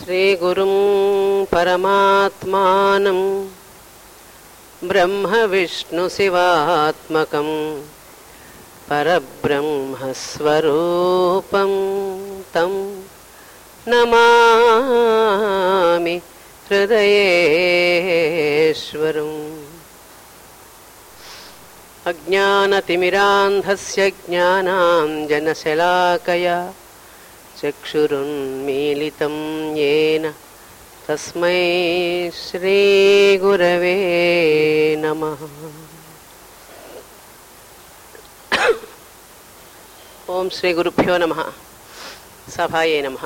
श्रीगुरुं परमात्मानं ब्रह्मविष्णुशिवात्मकं परब्रह्मस्वरूपं तं नमामि हृदयेश्वरम् अज्ञानतिमिरान्धस्य ज्ञानाञ्जनशलाकया चक्षुरुन्मीलितं येन तस्मै श्रीगुरवे नमः ఓం శ్రీ గురుభ్యో నమ సభాయే నమ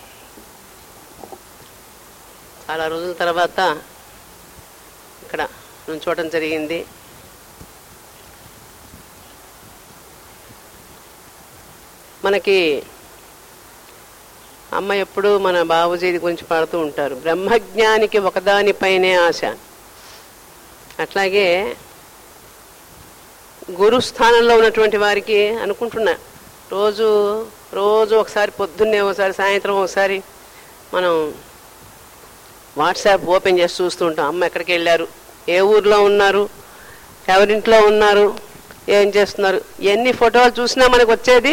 చాలా రోజుల తర్వాత ఇక్కడ నుంచోవడం జరిగింది మనకి అమ్మ ఎప్పుడు మన బాబుజీ గురించి పాడుతూ ఉంటారు బ్రహ్మజ్ఞానికి ఒకదానిపైనే ఆశ అట్లాగే గురు స్థానంలో ఉన్నటువంటి వారికి అనుకుంటున్నా రోజు రోజు ఒకసారి పొద్దున్నే ఒకసారి సాయంత్రం ఒకసారి మనం వాట్సాప్ ఓపెన్ చేసి చూస్తూ ఉంటాం అమ్మ ఎక్కడికి వెళ్ళారు ఏ ఊర్లో ఉన్నారు ఎవరింట్లో ఉన్నారు ఏం చేస్తున్నారు ఎన్ని ఫోటోలు చూసినా మనకు వచ్చేది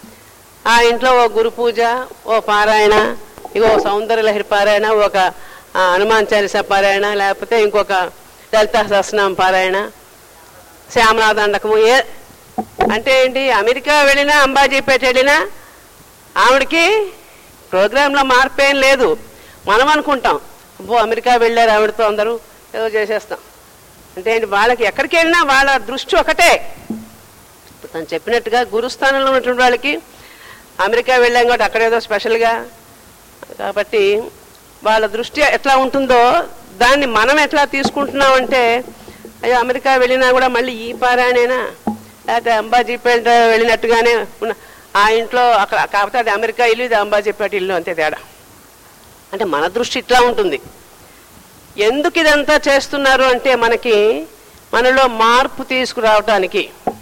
ఆ ఇంట్లో ఓ గురు పూజ ఓ పారాయణ ఇగో సౌందర్యలహరి పారాయణ ఒక ఆ, హనుమాన్ చాలీస పారాయణ లేకపోతే ఇంకొక లలిత సహస్రనామ పారాయణ శ్యామనాథండకము ఏ అంటే ఏంటి అమెరికా వెళ్ళినా అంబాజీపేట వెళ్ళినా ఆవిడకి ప్రోగ్రాంలో మార్పు ఏం లేదు మనం అనుకుంటాం అబ్బో అమెరికా వెళ్ళారు ఆవిడతో అందరూ ఏదో చేసేస్తాం అంటే ఏంటి వాళ్ళకి ఎక్కడికి వెళ్ళినా వాళ్ళ దృష్టి ఒకటే ఇప్పుడు తను చెప్పినట్టుగా గురుస్థానంలో ఉన్నటువంటి వాళ్ళకి అమెరికా వెళ్ళాం కాబట్టి అక్కడ ఏదో స్పెషల్గా కాబట్టి వాళ్ళ దృష్టి ఎట్లా ఉంటుందో దాన్ని మనం ఎట్లా తీసుకుంటున్నామంటే అయ్యో అమెరికా వెళ్ళినా కూడా మళ్ళీ ఈ పారాయణేనా లేకపోతే అంబాజీపేట వెళ్ళినట్టుగానే ఉన్న ఆ ఇంట్లో అక్కడ కాకపోతే అది అమెరికా ఇల్లు ఇది అంబాజీపేట ఇల్లు అంతే తేడా అంటే మన దృష్టి ఇట్లా ఉంటుంది ఎందుకు ఇదంతా చేస్తున్నారు అంటే మనకి మనలో మార్పు తీసుకురావటానికి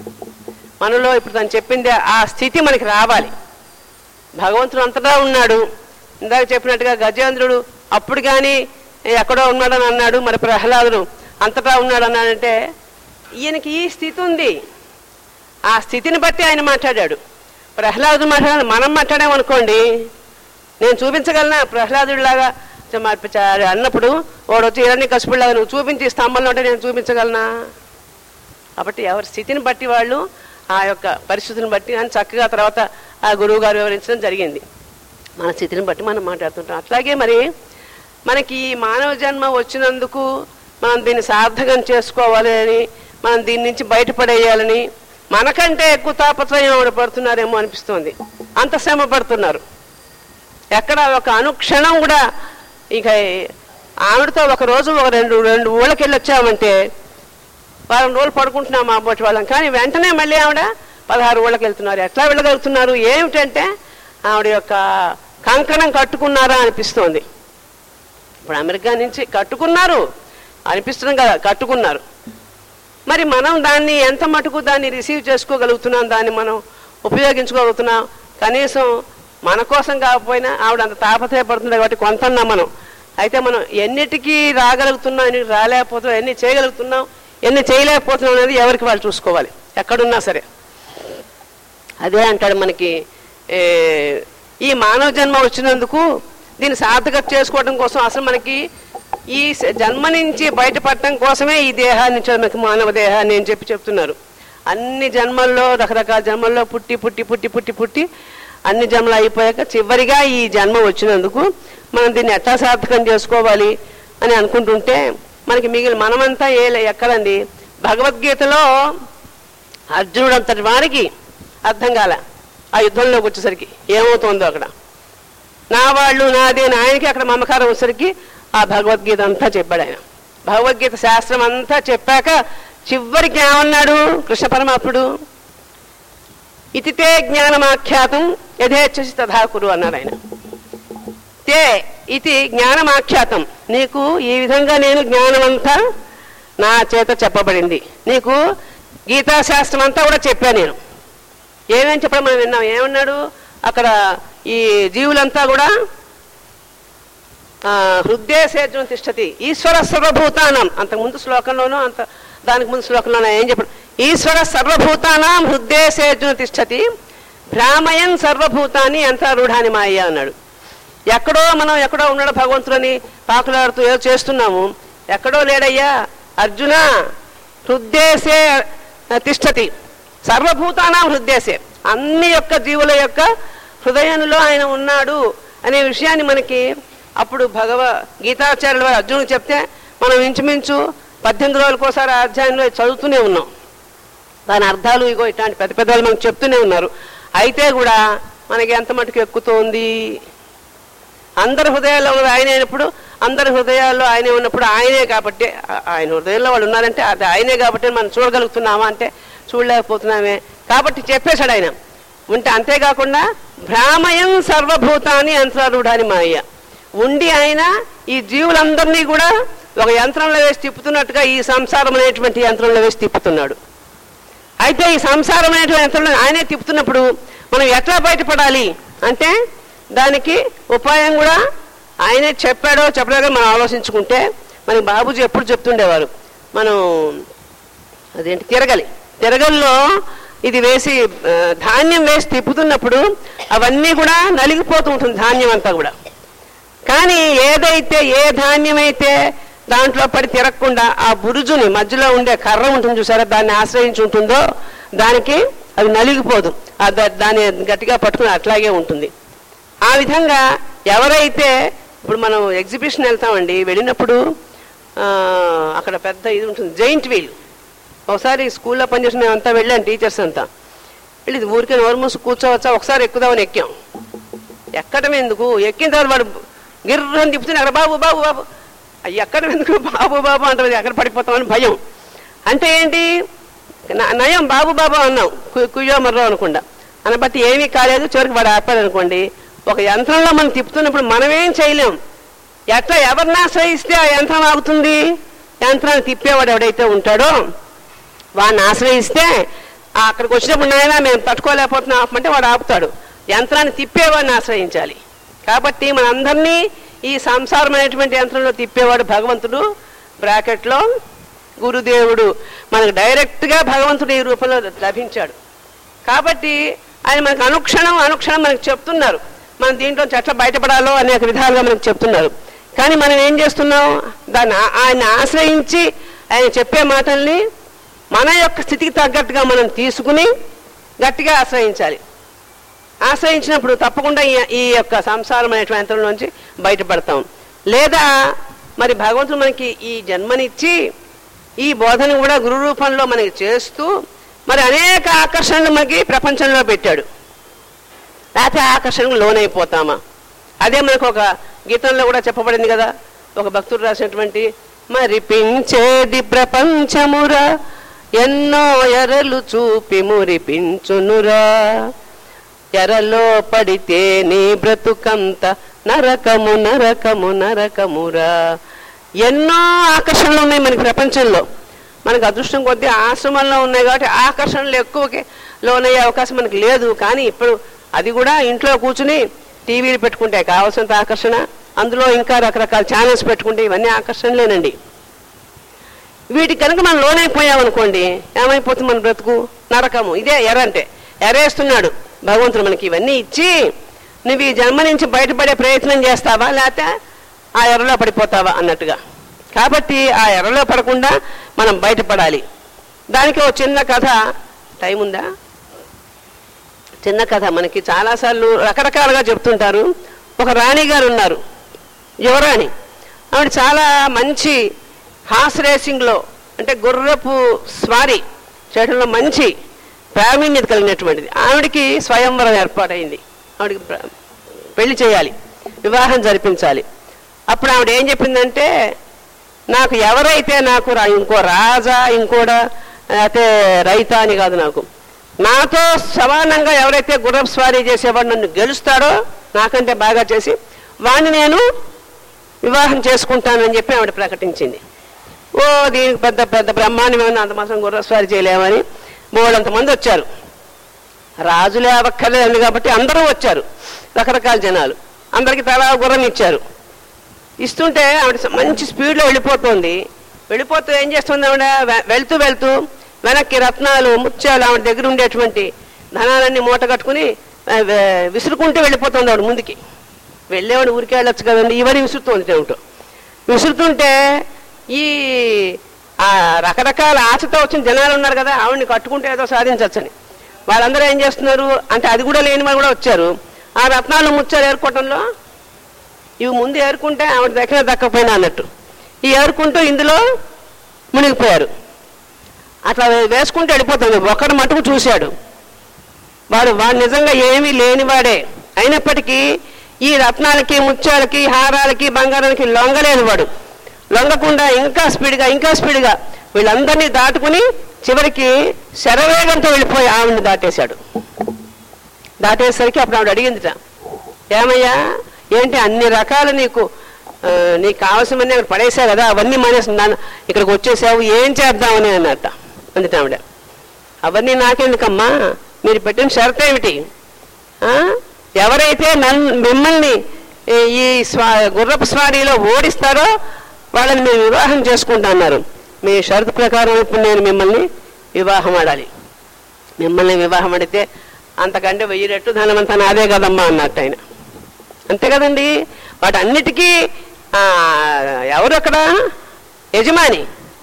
మనలో ఇప్పుడు తను చెప్పింది ఆ స్థితి మనకి రావాలి భగవంతుడు అంతటా ఉన్నాడు ఇందాక చెప్పినట్టుగా గజేంద్రుడు అప్పుడు కానీ ఎక్కడో ఉన్నాడని అన్నాడు మరి ప్రహ్లాదుడు అంతటా ఉన్నాడు అన్నాడంటే ఈయనకి ఈ స్థితి ఉంది ఆ స్థితిని బట్టి ఆయన మాట్లాడాడు ప్రహ్లాదుడు మాట్లాడాలి మనం మాట్లాడామనుకోండి నేను చూపించగలనా ప్రహ్లాదుడిలాగా మార్పించాడు అన్నప్పుడు వాడు వచ్చి ఇవన్నీ కసుపులాగా నువ్వు చూపించి స్తంభంలో ఉంటే నేను చూపించగలనా కాబట్టి ఎవరి స్థితిని బట్టి వాళ్ళు ఆ యొక్క పరిస్థితిని బట్టి అని చక్కగా తర్వాత ఆ గురువు గారు వివరించడం జరిగింది మన స్థితిని బట్టి మనం మాట్లాడుతుంటాం అట్లాగే మరి మనకి ఈ మానవ జన్మ వచ్చినందుకు మనం దీన్ని సార్థకం చేసుకోవాలి అని మనం దీని నుంచి బయటపడేయాలని మనకంటే ఎక్కువ తాపత్రయం ఆవిడ పడుతున్నారేమో అనిపిస్తుంది అంత శ్రమ పడుతున్నారు ఎక్కడ ఒక అనుక్షణం కూడా ఇక ఆవిడతో ఒక రోజు ఒక రెండు రెండు ఊళ్ళకి వెళ్ళి వచ్చామంటే వారం రోజులు పడుకుంటున్నాం మా బొట్టి వాళ్ళం కానీ వెంటనే మళ్ళీ ఆవిడ పదహారు ఊళ్ళకి వెళ్తున్నారు ఎట్లా వెళ్ళగలుగుతున్నారు ఏమిటంటే ఆవిడ యొక్క కంకణం కట్టుకున్నారా అనిపిస్తోంది ఇప్పుడు అమెరికా నుంచి కట్టుకున్నారు అనిపిస్తున్నాం కదా కట్టుకున్నారు మరి మనం దాన్ని ఎంత మటుకు దాన్ని రిసీవ్ చేసుకోగలుగుతున్నాం దాన్ని మనం ఉపయోగించుకోగలుగుతున్నాం కనీసం మన కోసం కాకపోయినా ఆవిడ అంత తాపత్రయపడుతుంది కాబట్టి కొంతన్నా మనం అయితే మనం ఎన్నిటికీ రాగలుగుతున్నాం ఎన్నిటికి రాలేకపోతున్నాం ఎన్ని చేయగలుగుతున్నాం ఎన్ని చేయలేకపోతున్నాం అనేది ఎవరికి వాళ్ళు చూసుకోవాలి ఎక్కడున్నా సరే అదే అంటాడు మనకి ఏ, ఈ మానవ జన్మ వచ్చినందుకు దీన్ని సార్థకత చేసుకోవడం కోసం అసలు మనకి ఈ స- జన్మ నుంచి బయటపడటం కోసమే ఈ దేహాన్ని ఇచ్చారు మనకి మానవ దేహాన్ని అని చెప్పి చెప్తున్నారు అన్ని జన్మల్లో రకరకాల జన్మల్లో పుట్టి పుట్టి పుట్టి పుట్టి పుట్టి అన్ని జన్మలు అయిపోయాక చివరిగా ఈ జన్మ వచ్చినందుకు మనం దీన్ని ఎట్లా సార్థకం చేసుకోవాలి అని అనుకుంటుంటే మనకి మిగిలిన మనమంతా ఏ ఎక్కడండి భగవద్గీతలో అర్జునుడు అంతటి వారికి అర్థం కాల ఆ యుద్ధంలోకి వచ్చేసరికి ఏమవుతుందో అక్కడ నా వాళ్ళు నాది అని ఆయనకి అక్కడ మమకారం వచ్చేసరికి ఆ భగవద్గీత అంతా చెప్పాడు ఆయన భగవద్గీత శాస్త్రం అంతా చెప్పాక చివరికి ఏమన్నాడు కృష్ణ పరమాత్ముడు ఇతితే జ్ఞానమాఖ్యాతం యథేచ్ఛసి తథా కురు అన్నాడు ఆయన తే ఇది జ్ఞానమాఖ్యాతం నీకు ఈ విధంగా నేను జ్ఞానమంతా నా చేత చెప్పబడింది నీకు గీతాశాస్త్రం అంతా కూడా చెప్పాను నేను ఏమేమి చెప్పడం మనం విన్నాం ఏమన్నాడు అక్కడ ఈ జీవులంతా కూడా ఆ, హృదయసేజం తిష్టతి ఈశ్వర సర్వభూతానం అంతకుముందు శ్లోకంలోనూ అంత దానికి ముందు శ్లోకంలోనూ ఏం చెప్పాడు ఈశ్వర సర్వభూతానాం హృదయసేజం తిష్టతి భ్రామయన్ సర్వభూతాన్ని యంత్రారూఢాని మాయ అన్నాడు ఎక్కడో మనం ఎక్కడో ఉన్నాడు భగవంతుడని పాకులాడుతూ ఏదో చేస్తున్నాము ఎక్కడో లేడయ్యా అర్జున హృద్దేశే తిష్టతి సర్వభూతానాం హృద్దేశే అన్ని యొక్క జీవుల యొక్క హృదయంలో ఆయన ఉన్నాడు అనే విషయాన్ని మనకి అప్పుడు భగవ గీతాచార్యుల వారు అర్జునుడు చెప్తే మనం ఇంచుమించు పద్దెనిమిది రోజులకోసారి ఆ అధ్యాయంలో చదువుతూనే ఉన్నాం దాని అర్థాలు ఇగో ఇట్లాంటి పెద్ద పెద్ద వాళ్ళు మనకు చెప్తూనే ఉన్నారు అయితే కూడా మనకి ఎంత మటుకు ఎక్కుతోంది అందరి హృదయాల్లో ఉన్నది ఆయన అయినప్పుడు అందరి హృదయాల్లో ఆయనే ఉన్నప్పుడు ఆయనే కాబట్టి ఆ- ఆయన హృదయంలో వాళ్ళు ఉన్నారంటే అది ఆయనే కాబట్టి మనం చూడగలుగుతున్నామా అంటే చూడలేకపోతున్నామే కాబట్టి చెప్పేశాడు ఆయన ఉంటే అంతేకాకుండా భ్రామయం సర్వభూతాన్ని యంత్రారూఢాని మాయ ఉండి ఆయన ఈ జీవులందరినీ కూడా ఒక యంత్రంలో వేసి తిప్పుతున్నట్టుగా ఈ సంసారం అనేటువంటి యంత్రంలో వేసి తిప్పుతున్నాడు అయితే ఈ సంసారం అనేటువంటి యంత్రంలో ఆయనే తిప్పుతున్నప్పుడు మనం ఎట్లా బయటపడాలి అంటే దానికి ఉపాయం కూడా ఆయనే చెప్పాడో చెప్పలేదో మనం ఆలోచించుకుంటే మనకి బాబూజీ ఎప్పుడు చెప్తుండేవారు మనం అదేంటి తిరగలి తిరగల్లో ఇది వేసి ఆ, ధాన్యం వేసి తిప్పుతున్నప్పుడు అవన్నీ కూడా నలిగిపోతూ ఉంటుంది ధాన్యం అంతా కూడా కానీ ఏదైతే ఏ ధాన్యం అయితే దాంట్లో పడి తిరగకుండా ఆ బురుజుని మధ్యలో ఉండే కర్ర ఉంటుంది చూసారా దాన్ని ఆశ్రయించి ఉంటుందో దానికి అది నలిగిపోదు ఆ దా- దాన్ని గట్టిగా పట్టుకుని అట్లాగే ఉంటుంది ఆ విధంగా ఎవరైతే ఇప్పుడు మనం ఎగ్జిబిషన్ వెళ్తామండి వెళ్ళినప్పుడు ఆ, అక్కడ పెద్ద ఇది ఉంటుంది జైంట్ వీల్ ఒకసారి స్కూల్లో పనిచేసిన మేమంతా వెళ్ళాం టీచర్స్ అంతా వెళ్ళి ఇది ఊరికే నోరు మూసి కూర్చోవచ్చా ఒకసారి ఎక్కుదామని ఎక్కాం ఎక్కడం ఎందుకు ఎక్కిన తర్వాత వాడు గిర్రని తిప్పుతుంది అక్కడ బాబు బాబు బాబు అయ్యి ఎక్కడం ఎందుకు బాబు బాబు అంటే ఎక్కడ పడిపోతామని భయం అంటే ఏంటి న- నయం బాబు బాబు అన్నాం కు- కుయ్యో మర్రో అనకుండా అని బట్టి ఏమీ కాలేదు చివరికి వాడు ఆపాడు అనుకోండి ఒక యంత్రంలో మనం తిప్పుతున్నప్పుడు మనమేం చేయలేం ఎట్లా ఎవరిని ఆశ్రయిస్తే ఆ యంత్రం ఆగుతుంది యంత్రాన్ని తిప్పేవాడు ఎవడైతే ఉంటాడో వాడిని ఆశ్రయిస్తే ఆ అక్కడికి వచ్చినప్పుడు నాయన మేము తట్టుకోలేకపోతున్నాం ఆపమంటే వాడు ఆపుతాడు యంత్రాన్ని తిప్పేవాడిని ఆశ్రయించాలి కాబట్టి మనందరినీ ఈ సంసారం అనేటువంటి యంత్రంలో తిప్పేవాడు భగవంతుడు బ్రాకెట్లో గురుదేవుడు మనకు డైరెక్ట్గా భగవంతుడు ఈ రూపంలో లభించాడు కాబట్టి ఆయన మనకు అనుక్షణం అనుక్షణం మనకు చెప్తున్నారు మనం దీంట్లో ఎట్లా బయటపడాలో అనేక విధాలుగా మనకు చెప్తున్నారు కానీ మనం ఏం చేస్తున్నాం దాన్ని ఆ- ఆయన ఆశ్రయించి ఆయన చెప్పే మాటల్ని మన యొక్క స్థితికి తగ్గట్టుగా మనం తీసుకుని గట్టిగా ఆశ్రయించాలి ఆశ్రయించినప్పుడు తప్పకుండా ఈ- ఈ యొక్క సంసారం అనేటువంటి యంత్రం నుంచి బయటపడతాం లేదా మరి భగవంతుడు మనకి ఈ జన్మనిచ్చి ఈ బోధన కూడా గురు రూపంలో మనకి చేస్తూ మరి అనేక ఆకర్షణలు మనకి ప్రపంచంలో పెట్టాడు లేకపోతే ఆ ఆకర్షణకు లోనైపోతామా అదే మనకు ఒక గీతంలో కూడా చెప్పబడింది కదా ఒక భక్తుడు రాసినటువంటి మరిపించేది ప్రపంచమురా ఎన్నో ఎరలు చూపి మురిపించునురా ఎరలో పడితే నీ బ్రతుకంత నరకము నరకము నరకమురా ఎన్నో ఆకర్షణలు ఉన్నాయి మనకి ప్రపంచంలో మనకు అదృష్టం కొద్దీ ఆశ్రమంలో ఉన్నాయి కాబట్టి ఆకర్షణలు ఎక్కువకి లోనయ్యే అవకాశం మనకి లేదు కానీ ఇప్పుడు అది కూడా ఇంట్లో కూర్చుని టీవీలు పెట్టుకుంటే కావాల్సినంత ఆకర్షణ అందులో ఇంకా రకరకాల ఛానల్స్ పెట్టుకుంటే ఇవన్నీ ఆకర్షణలేనండి వీటికి కనుక మనం లోనైపోయామనుకోండి ఏమైపోతుంది మన బ్రతుకు నరకము ఇదే ఎర్ర అంటే ఎరేస్తున్నాడు భగవంతుడు మనకి ఇవన్నీ ఇచ్చి నువ్వు ఈ జన్మ నుంచి బయటపడే ప్రయత్నం చేస్తావా లేకపోతే ఆ ఎర్రలో పడిపోతావా అన్నట్టుగా కాబట్టి ఆ ఎర్రలో పడకుండా మనం బయటపడాలి దానికి ఒక చిన్న కథ టైం ఉందా చిన్న కథ మనకి చాలాసార్లు రకరకాలుగా చెప్తుంటారు ఒక రాణి గారు ఉన్నారు యువరాణి ఆవిడ చాలా మంచి హార్స్ రేసింగ్లో అంటే గుర్రపు స్వారీ చేయడంలో మంచి ప్రావీణ్యత కలిగినటువంటిది ఆవిడకి స్వయంవరం ఏర్పాటైంది ఆవిడకి ప్ర- పెళ్లి చేయాలి వివాహం జరిపించాలి అప్పుడు ఆవిడ ఏం చెప్పిందంటే నాకు ఎవరైతే నాకు రా- ఇంకో రాజా ఇంకోడా అయితే రైతా అని కాదు నాకు నాతో సమానంగా ఎవరైతే గుర్రపు స్వారీ చేసేవాడు నన్ను గెలుస్తాడో నాకంటే బాగా చేసి వాడిని నేను వివాహం చేసుకుంటానని చెప్పి ఆవిడ ప్రకటించింది ఓ దీనికి పెద్ద పెద్ద బ్రహ్మాండమైన అంత మాత్రం గుర్రస్వారి చేయలేమని మూడంతమంది వచ్చారు రాజులే అవ్వక్కర్లేదు కాబట్టి అందరూ వచ్చారు రకరకాల జనాలు అందరికి తలా గుర్రం ఇచ్చారు ఇస్తుంటే ఆవిడ స- మంచి స్పీడ్లో వెళ్ళిపోతుంది వెళ్ళిపోతూ ఏం చేస్తుంది ఆవిడ వె- వెళ్తూ వెళ్తూ వెనక్కి రత్నాలు ముత్యాలు ఆవిడ దగ్గర ఉండేటువంటి ధనాలన్నీ మూట కట్టుకుని ఆ, వె- విసురుకుంటూ వెళ్ళిపోతుంది ఆవిడ ముందుకి వెళ్ళేవాడు ఊరికే వెళ్ళొచ్చు కదండి ఇవన్నీ విసురుతుంది ఏమిటో విసురుతుంటే ఈ ఆ రకరకాల ఆశతో వచ్చిన జనాలు ఉన్నారు కదా ఆవిడని కట్టుకుంటే ఏదో సాధించవచ్చని వాళ్ళందరూ ఏం చేస్తున్నారు అంటే అది కూడా లేని వాళ్ళు కూడా వచ్చారు ఆ రత్నాలు ముచ్చారు ఏరుకోవటంలో ఇవి ముందు ఏరుకుంటే ఆవిడ దగ్గర దక్కపోయినా అన్నట్టు ఈ ఏరుకుంటూ ఇందులో మునిగిపోయారు అట్లా వే- వేసుకుంటూ వెళ్ళిపోతుంది ఒక్కడు మటుకు చూశాడు వాడు వాడు నిజంగా ఏమీ లేనివాడే అయినప్పటికీ ఈ రత్నాలకి ముత్యాలకి హారాలకి బంగారానికి లొంగలేని వాడు లొంగకుండా ఇంకా స్పీడ్గా ఇంకా స్పీడ్గా వీళ్ళందరినీ దాటుకుని చివరికి శరవేగంతో వెళ్ళిపోయి ఆవిడని దాటేశాడు దాటేసరికి అప్పుడు ఆవిడ అడిగిందిట ఏమయ్యా ఏంటి అన్ని రకాలు నీకు ఆ, నీకు కావాల్సినవన్నీ అక్కడ పడేసావు కదా అవన్నీ మానేసి నన్ను ఇక్కడికి వచ్చేసావు ఏం చేద్దామని అన్నట్ట అందుట ఆవిడ అవన్నీ నాకెందుకమ్మా మీరు పెట్టిన షరత్ ఏమిటి ఆ? ఎవరైతే నన్ను మిమ్మల్ని ఈ ఈ స్వా గుర్రపు స్వారీలో ఓడిస్తారో వాళ్ళని మీరు వివాహం చేసుకుంటా అన్నారు మీ షరతు ప్రకారం ఇప్పుడు నేను మిమ్మల్ని వివాహం ఆడాలి మిమ్మల్ని వివాహం అడిగితే అంతకంటే వెయ్యి రెట్టు ధనమంతా నాదే కదమ్మా అన్నట్టు ఆయన అంతే కదండి వాటన్నిటికీ ఆ, ఎవరు అక్కడ యజమాని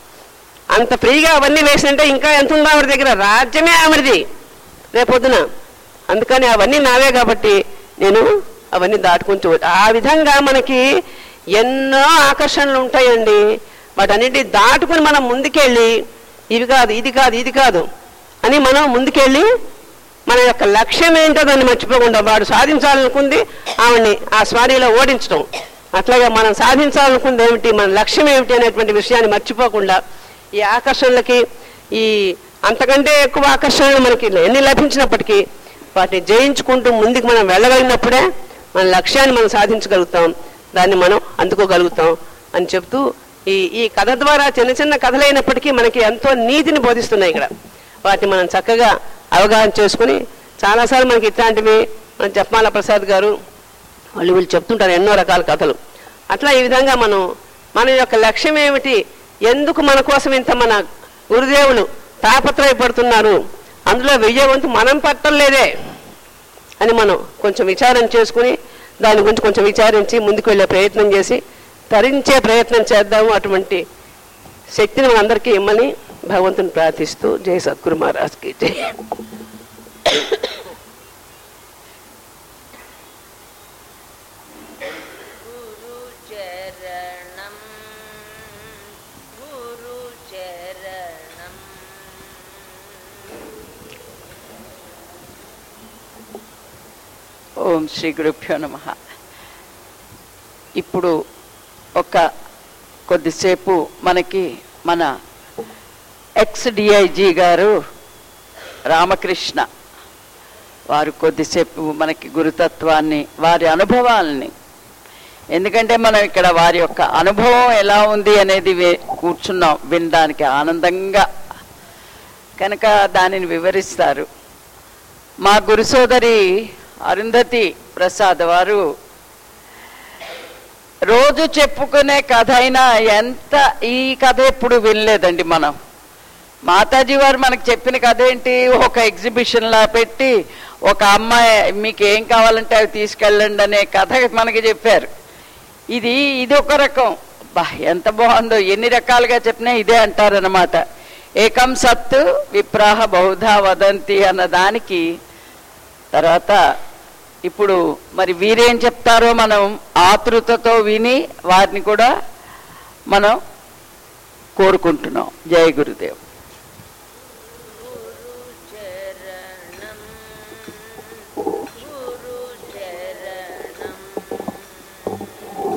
అంత ఫ్రీగా అవన్నీ వేసింటే ఇంకా ఎంత ఉందో ఆవిడ దగ్గర రాజ్యమే ఆవిడది రేపొద్దున అందుకని అవన్నీ నావే కాబట్టి నేను అవన్నీ దాటుకుని చూ ఆ విధంగా మనకి ఎన్నో ఆకర్షణలు ఉంటాయండి వాటన్నిటి దాటుకుని మనం ముందుకెళ్ళి ఇవి కాదు ఇది కాదు ఇది కాదు అని మనం ముందుకెళ్ళి మన యొక్క లక్ష్యం ఏంటో దాన్ని మర్చిపోకుండా వాడు సాధించాలనుకుంది ఆవిడ్ని ఆ స్వారీలో ఓడించడం అట్లాగే మనం సాధించాలనుకుంది ఏమిటి మన లక్ష్యం ఏమిటి అనేటువంటి విషయాన్ని మర్చిపోకుండా ఈ ఆకర్షణలకి ఈ అంతకంటే ఎక్కువ ఆకర్షణలు మనకి ఎన్ని లభించినప్పటికీ వాటిని జయించుకుంటూ ముందుకు మనం వెళ్ళగలిగినప్పుడే మన లక్ష్యాన్ని మనం సాధించగలుగుతాం దాన్ని మనం అందుకోగలుగుతాం అని చెప్తూ ఈ ఈ కథ ద్వారా చిన్న చిన్న కథలైనప్పటికీ మనకి ఎంతో నీతిని బోధిస్తున్నాయి ఇక్కడ వాటిని మనం చక్కగా అవగాహన చేసుకుని చాలాసార్లు మనకి ఇట్లాంటివి మన జప్మాల ప్రసాద్ గారు వాళ్ళు వీళ్ళు చెప్తుంటారు ఎన్నో రకాల కథలు అట్లా ఈ విధంగా మనం మన యొక్క లక్ష్యం ఏమిటి ఎందుకు మన కోసం ఇంత మన గురుదేవులు తాపత్రయపడుతున్నారు అందులో విజయవంతు మనం పట్టలేదే అని మనం కొంచెం విచారం చేసుకుని దాని గురించి కొంచెం విచారించి ముందుకు వెళ్ళే ప్రయత్నం చేసి తరించే ప్రయత్నం చేద్దాము అటువంటి శక్తిని మనందరికీ ఇమ్మని భగవంతుని ప్రార్థిస్తూ జై సద్గురు మహారాజ్కి జై గురుచరణం గురుచరణం ఓం శ్రీ గురుభ్యో నమ ఇప్పుడు ఒక కొద్దిసేపు మనకి మన ఎక్స్ డిఐజీ గారు రామకృష్ణ వారు కొద్దిసేపు మనకి గురుతత్వాన్ని వారి అనుభవాల్ని ఎందుకంటే మనం ఇక్కడ వారి యొక్క అనుభవం ఎలా ఉంది అనేది వే- కూర్చున్నాం వినడానికి ఆనందంగా కనుక దానిని వివరిస్తారు మా గురు సోదరి అరుంధతి ప్రసాద్ వారు రోజు చెప్పుకునే కథ అయినా ఎంత ఈ కథ ఎప్పుడు వినలేదండి మనం మాతాజీ వారు మనకు చెప్పిన కథ ఏంటి ఒక ఎగ్జిబిషన్ లా పెట్టి ఒక అమ్మాయి మీకు ఏం కావాలంటే అవి తీసుకెళ్ళండి అనే కథ మనకి చెప్పారు ఇది ఇది ఒక రకం బా ఎంత బాగుందో ఎన్ని రకాలుగా చెప్పినా ఇదే అంటారనమాట ఏకం సత్తు విప్రాహ బహుధా వదంతి అన్న దానికి తర్వాత ఇప్పుడు మరి వీరేం చెప్తారో మనం ఆతృతతో విని వారిని కూడా మనం కోరుకుంటున్నాం జయ గురుదేవ్